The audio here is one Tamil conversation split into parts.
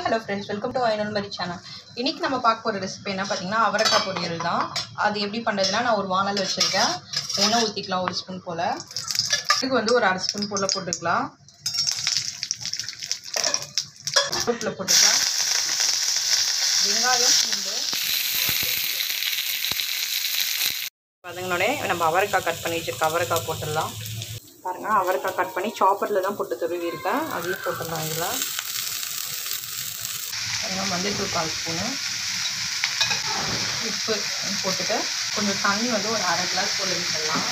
ஹலோ ஃப்ரெண்ட்ஸ் வெல்கம் டு ஐநூறு மாதிரி சேனல் இன்றைக்கி நம்ம பார்க்க போகிற ரெசிபி என்ன பார்த்தீங்கன்னா அவரைக்காய் பொரியல் தான் அது எப்படி பண்ணுறதுன்னா நான் ஒரு வானல் வச்சுருக்கேன் எண்ணெய் ஊற்றிக்கலாம் ஒரு ஸ்பூன் போல் இதுக்கு வந்து ஒரு அரை ஸ்பூன் போல் போட்டுக்கலாம் உப்பில் போட்டுக்கலாம் வெங்காயம் பூண்டு அதுங்களோட நம்ம அவரைக்காய் கட் பண்ணி வச்சுருக்க அவரைக்காய் போட்டுடலாம் பாருங்கள் அவரைக்காய் கட் பண்ணி சாப்பரில் தான் போட்டு துருவி இருக்கேன் அதையும் போட்டுடலாம் இதில் பாருங்கள் மஞ்சள் கால் ஸ்பூனு உப்பு போட்டுட்டு கொஞ்சம் தண்ணி வந்து ஒரு அரை கிளாஸ் போல் விட்டுடலாம்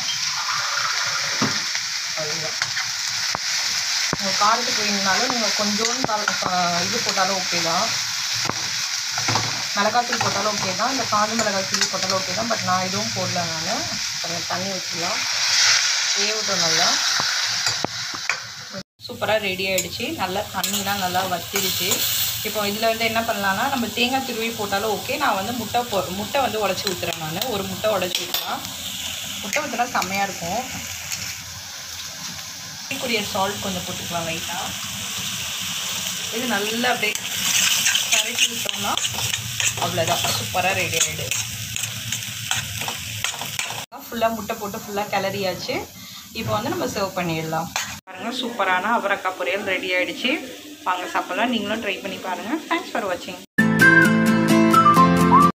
அவ்வளோதான் உங்கள் காரத்துக்கு வேணுனாலும் நீங்கள் கொஞ்சோண்டு கால இது போட்டாலும் ஓகே தான் மிளகாத்தூள் போட்டாலும் ஓகே தான் இந்த காஞ்ச மிளகாய் தூள் போட்டாலும் ஓகே தான் பட் நான் எதுவும் போடல நான் கொஞ்சம் தண்ணி வச்சுக்கலாம் வேவட்டும் நல்லா சூப்பராக ரெடி ஆகிடுச்சு நல்லா தண்ணிலாம் நல்லா வத்திடுச்சு இப்போ இதில் வந்து என்ன பண்ணலான்னா நம்ம தேங்காய் துருவி போட்டாலும் ஓகே நான் வந்து முட்டை போ முட்டை வந்து உடச்சி ஊற்றுறேன் நான் ஒரு முட்டை உடச்சி ஊற்றலாம் முட்டை ஊற்றினா செம்மையாக இருக்கும் கூடிய சால்ட் கொஞ்சம் போட்டுக்கலாம் லைட்டாக இது நல்லா அப்படியே கரைச்சி விட்டோம்னா அவ்வளோதான் சூப்பராக ரெடி ஆகிடு ஃபுல்லாக முட்டை போட்டு ஃபுல்லாக கிளறியாச்சு இப்போ வந்து நம்ம சர்வ் பண்ணிடலாம் பாருங்கள் சூப்பரான அவரக்காய் பொரியல் ரெடி ஆகிடுச்சு வாங்க சாப்பிட்லாம் நீங்களும் ட்ரை பண்ணி பாருங்கள் தேங்க்ஸ் ஃபார் வாட்சிங்